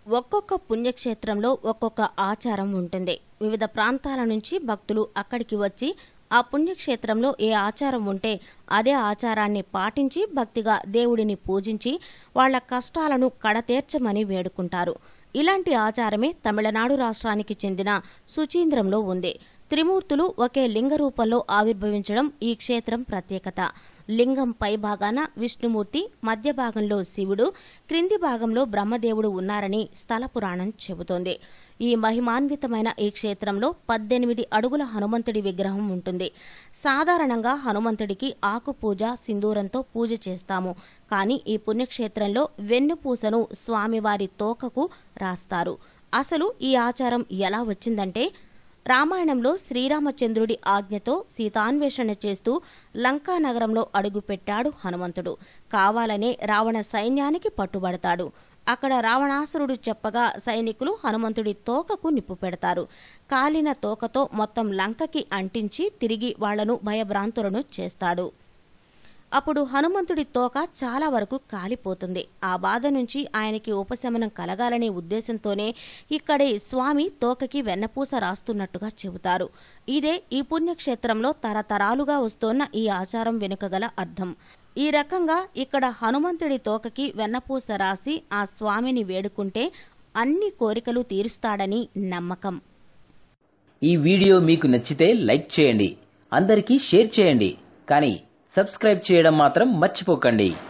ఒక్కొక్క పుణ్యక్షేత్రంలో ఒక్కొక్క ఆచారం ఉంటుంది వివిధ ప్రాంతాల నుంచి భక్తులు అక్కడికి వచ్చి ఆ పుణ్యక్షేత్రంలో ఏ ఆచారం ఉంటే అదే ఆచారాన్ని పాటించి భక్తిగా దేవుడిని పూజించి వాళ్ళ కష్టాలను కడతేర్చమని వేడుకుంటారు ఇలాంటి ఆచారమే తమిళనాడు రాష్ట్రానికి చెందిన సుచీంద్రంలో ఉంది త్రిమూర్తులు ఒకే లింగ రూపంలో ఆవిర్భవించడం ఈ క్షేత్రం ప్రత్యేకత లింగం పై భాగాన విష్ణుమూర్తి మధ్య భాగంలో శివుడు క్రింది భాగంలో బ్రహ్మదేవుడు ఉన్నారని స్థల పురాణం చెబుతోంది ఈ మహిమాన్వితమైన ఈ క్షేత్రంలో పద్దెనిమిది అడుగుల హనుమంతుడి విగ్రహం ఉంటుంది సాధారణంగా హనుమంతుడికి ఆకు పూజ సింధూరంతో పూజ చేస్తాము కానీ ఈ పుణ్యక్షేత్రంలో వెన్నుపూసను స్వామివారి తోకకు రాస్తారు అసలు ఈ ఆచారం ఎలా వచ్చిందంటే రామాయణంలో శ్రీరామచంద్రుడి ఆజ్ఞతో సీతాన్వేషణ చేస్తూ లంకా నగరంలో అడుగుపెట్టాడు హనుమంతుడు కావాలనే రావణ సైన్యానికి పట్టుబడతాడు అక్కడ రావణాసురుడు చెప్పగా సైనికులు హనుమంతుడి తోకకు నిప్పు పెడతారు కాలిన తోకతో మొత్తం లంకకి అంటించి తిరిగి వాళ్లను భయభ్రాంతులను చేస్తాడు అప్పుడు హనుమంతుడి తోక చాలా వరకు కాలిపోతుంది ఆ బాధ నుంచి ఆయనకి ఉపశమనం కలగాలనే ఉద్దేశంతోనే ఇక్కడి స్వామి తోకకి వెన్నపూస రాస్తున్నట్టుగా చెబుతారు ఇదే ఈ పుణ్యక్షేత్రంలో తరతరాలుగా వస్తోన్న ఈ ఆచారం వెనుక గల అర్థం ఈ రకంగా ఇక్కడ హనుమంతుడి తోకకి వెన్నపూస రాసి ఆ స్వామిని వేడుకుంటే అన్ని కోరికలు తీరుస్తాడని నమ్మకం ఈ వీడియో మీకు నచ్చితే లైక్ చేయండి అందరికీ షేర్ చేయండి కానీ సబ్స్క్రైబ్ చేయడం మాత్రం మర్చిపోకండి